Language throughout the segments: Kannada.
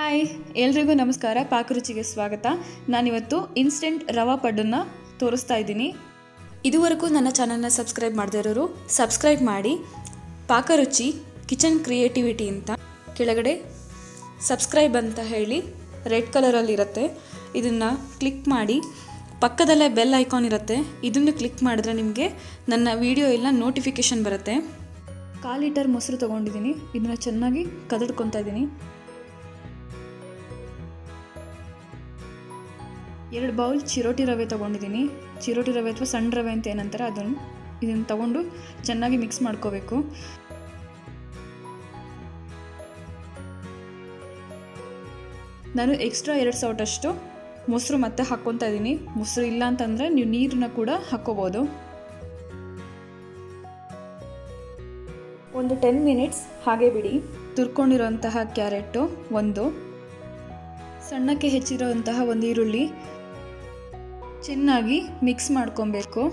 ಹಾಯ್ ಎಲ್ರಿಗೂ ನಮಸ್ಕಾರ ಪಾಕರುಚಿಗೆ ಸ್ವಾಗತ ನಾನಿವತ್ತು ಇನ್ಸ್ಟೆಂಟ್ ರವಾ ಪಡ್ಡನ್ನು ತೋರಿಸ್ತಾ ಇದ್ದೀನಿ ಇದುವರೆಗೂ ನನ್ನ ಚಾನಲ್ನ ಸಬ್ಸ್ಕ್ರೈಬ್ ಮಾಡದೇ ಇರೋರು ಸಬ್ಸ್ಕ್ರೈಬ್ ಮಾಡಿ ಪಾಕರುಚಿ ಕಿಚನ್ ಕ್ರಿಯೇಟಿವಿಟಿ ಅಂತ ಕೆಳಗಡೆ ಸಬ್ಸ್ಕ್ರೈಬ್ ಅಂತ ಹೇಳಿ ರೆಡ್ ಕಲರಲ್ಲಿರುತ್ತೆ ಇದನ್ನು ಕ್ಲಿಕ್ ಮಾಡಿ ಪಕ್ಕದಲ್ಲೇ ಬೆಲ್ ಐಕಾನ್ ಇರುತ್ತೆ ಇದನ್ನು ಕ್ಲಿಕ್ ಮಾಡಿದ್ರೆ ನಿಮಗೆ ನನ್ನ ವಿಡಿಯೋ ಎಲ್ಲ ನೋಟಿಫಿಕೇಷನ್ ಬರುತ್ತೆ ಕಾಲು ಲೀಟರ್ ಮೊಸರು ತೊಗೊಂಡಿದ್ದೀನಿ ಇದನ್ನು ಚೆನ್ನಾಗಿ ಕದಡ್ಕೊತಾ ಇದ್ದೀನಿ ಎರಡು ಬೌಲ್ ಚಿರೋಟಿ ರವೆ ತೊಗೊಂಡಿದ್ದೀನಿ ಚಿರೋಟಿ ರವೆ ಅಥವಾ ಸಣ್ಣ ರವೆ ಅಂತ ಏನಂತಾರೆ ಅದನ್ನು ಇದನ್ನು ತಗೊಂಡು ಚೆನ್ನಾಗಿ ಮಿಕ್ಸ್ ಮಾಡ್ಕೋಬೇಕು ನಾನು ಎಕ್ಸ್ಟ್ರಾ ಎರಡು ಸೌಟಷ್ಟು ಮೊಸರು ಮತ್ತೆ ಹಾಕ್ಕೊತಾ ಇದ್ದೀನಿ ಮೊಸರು ಇಲ್ಲ ಅಂತಂದರೆ ನೀವು ನೀರನ್ನ ಕೂಡ ಹಾಕ್ಕೋಬೋದು ಒಂದು ಟೆನ್ ಮಿನಿಟ್ಸ್ ಹಾಗೆ ಬಿಡಿ ತುರ್ಕೊಂಡಿರೋಂತಹ ಕ್ಯಾರೆಟು ಒಂದು ಸಣ್ಣಕ್ಕೆ ಹೆಚ್ಚಿರೋಂತಹ ಒಂದು ಈರುಳ್ಳಿ ಚೆನ್ನಾಗಿ ಮಿಕ್ಸ್ ಮಾಡ್ಕೊಬೇಕು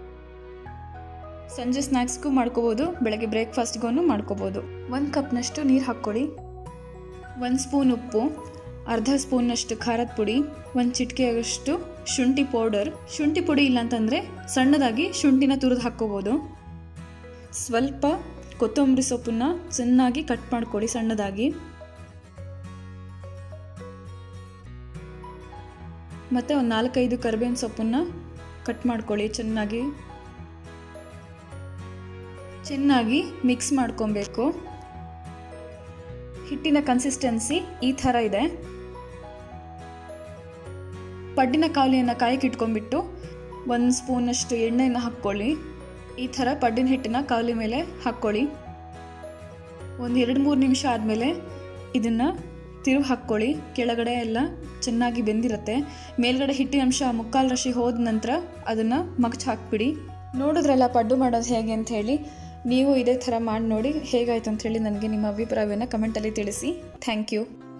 ಸಂಜೆ ಸ್ನ್ಯಾಕ್ಸ್ಗೂ ಮಾಡ್ಕೋಬೋದು ಬೆಳಗ್ಗೆ ಬ್ರೇಕ್ಫಾಸ್ಟ್ಗೂ ಮಾಡ್ಕೋಬೋದು ಒಂದು ಕಪ್ನಷ್ಟು ನೀರು ಹಾಕ್ಕೊಳ್ಳಿ ಒಂದು ಸ್ಪೂನ್ ಉಪ್ಪು ಅರ್ಧ ಸ್ಪೂನ್ನಷ್ಟು ಖಾರದ ಪುಡಿ ಒಂದು ಚಿಟಿಕೆಯಷ್ಟು ಶುಂಠಿ ಪೌಡರ್ ಶುಂಠಿ ಪುಡಿ ಇಲ್ಲ ಅಂತಂದರೆ ಸಣ್ಣದಾಗಿ ಶುಂಠಿನ ತುರಿದು ಹಾಕ್ಕೋಬೋದು ಸ್ವಲ್ಪ ಕೊತ್ತಂಬರಿ ಸೊಪ್ಪನ್ನ ಚೆನ್ನಾಗಿ ಕಟ್ ಮಾಡ್ಕೊಳ್ಳಿ ಸಣ್ಣದಾಗಿ ಮತ್ತು ಒಂದು ನಾಲ್ಕೈದು ಕರಿಬೇವಿನ ಸೊಪ್ಪನ್ನು ಕಟ್ ಮಾಡ್ಕೊಳ್ಳಿ ಚೆನ್ನಾಗಿ ಚೆನ್ನಾಗಿ ಮಿಕ್ಸ್ ಮಾಡ್ಕೊಬೇಕು ಹಿಟ್ಟಿನ ಕನ್ಸಿಸ್ಟೆನ್ಸಿ ಈ ಥರ ಇದೆ ಪಡ್ಡಿನ ಕಾವಲಿಯನ್ನು ಕಾಯಕ್ಕೆ ಇಟ್ಕೊಂಡ್ಬಿಟ್ಟು ಒಂದು ಸ್ಪೂನಷ್ಟು ಎಣ್ಣೆಯನ್ನು ಹಾಕ್ಕೊಳ್ಳಿ ಈ ಥರ ಪಡ್ಡಿನ ಹಿಟ್ಟನ್ನ ಕಾವಲಿ ಮೇಲೆ ಹಾಕ್ಕೊಳ್ಳಿ ಒಂದು ಎರಡು ಮೂರು ನಿಮಿಷ ಆದಮೇಲೆ ಇದನ್ನು ತಿರುವು ಹಾಕ್ಕೊಳ್ಳಿ ಕೆಳಗಡೆ ಎಲ್ಲ ಚೆನ್ನಾಗಿ ಬೆಂದಿರುತ್ತೆ ಮೇಲ್ಗಡೆ ಹಿಟ್ಟಿನ ಅಂಶ ಮುಕ್ಕಾಲು ರಶಿ ಹೋದ ನಂತರ ಅದನ್ನು ಮಗ್ಚ್ ಹಾಕ್ಬಿಡಿ ನೋಡಿದ್ರಲ್ಲ ಪಡ್ಡು ಮಾಡೋದು ಹೇಗೆ ಅಂತ ಹೇಳಿ ನೀವು ಇದೇ ಥರ ಮಾಡಿ ನೋಡಿ ಹೇಗಾಯ್ತು ಅಂತ ಹೇಳಿ ನನಗೆ ನಿಮ್ಮ ಅಭಿಪ್ರಾಯವನ್ನು ಕಮೆಂಟಲ್ಲಿ ತಿಳಿಸಿ ಥ್ಯಾಂಕ್ ಯು